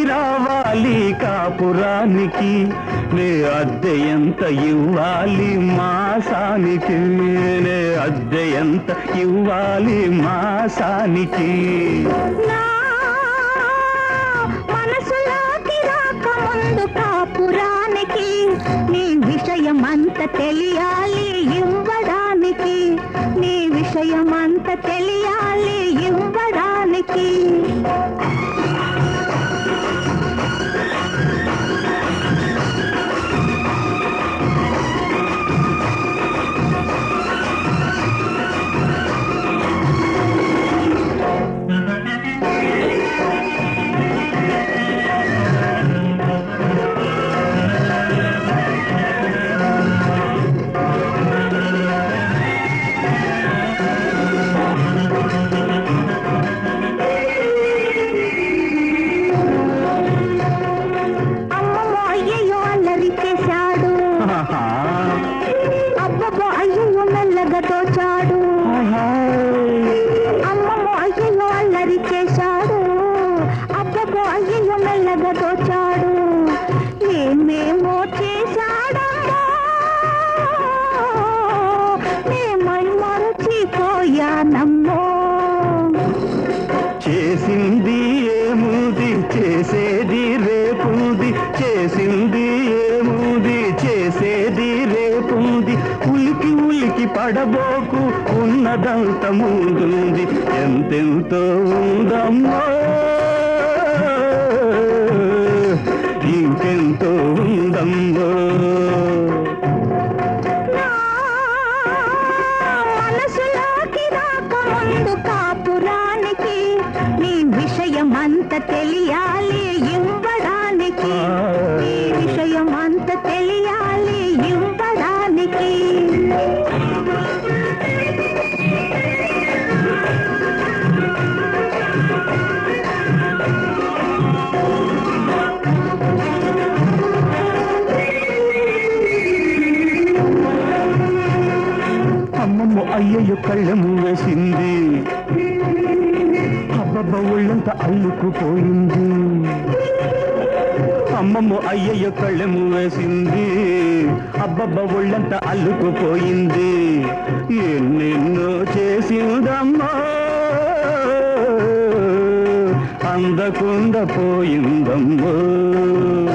రావాలి కాపురానికి నే అద్దె ఎంత ఇవ్వాలి మాసానికి నే అద్దె ఎంత ఇవ్వాలి మాసానికి నా మనసులోకి రాకముందు కాపురానికి నీ విషయం అంత తెలియాలి ఇవ్వడానికి నీ విషయం అంత తెలియాలి ఇవ్వడానికి అమ్మమ్మ అయ్యయ్యో అల్లరి చేశాడు ఆహా. అబ్బబ్బో అయ్యయ్యో మెల్లగా తోచాడు ఆహా. అమ్మమ్మ అయ్యయ్యో అల్లరి చేశాడు అబ్బబ్బో అయ్యయ్యో మెల్లగా తోచాడు ఏమేమో చేశాడమ్మా నేమై మరచిపోయానమ్మో చేసింది ఏముంది చేసేది రేపుంది చేసింది ఏముంది చేసేది రేపుంది ఉలికి ఉలికి పడబోకు ఉన్నదంత ముందుంది ఎంతెంతో ఉందమ్మో ఇంకెంతో ఉందమ్మో నా మనసులోకి రాకముందు కాపురానికి నీ విషయం అంత తెలియాలి ఇవ్వడానికి నీ విషయం అంత తెలియాలి ఇవ్వడానికి అమ్మమ్మ అయ్యయ్య కళ్ళెము వేసింది అబ్బబ్బ ఒళ్ళంత అల్లుకుపోయింది అమ్మమ్మ అయ్యయ్య కళ్ళెము వేసింది అబ్బబ్బ ఒళ్ళంత అల్లుకుపోయింది ఎన్నెన్నో చేసిందమ్మా అందకుండా పోయిందమ్మో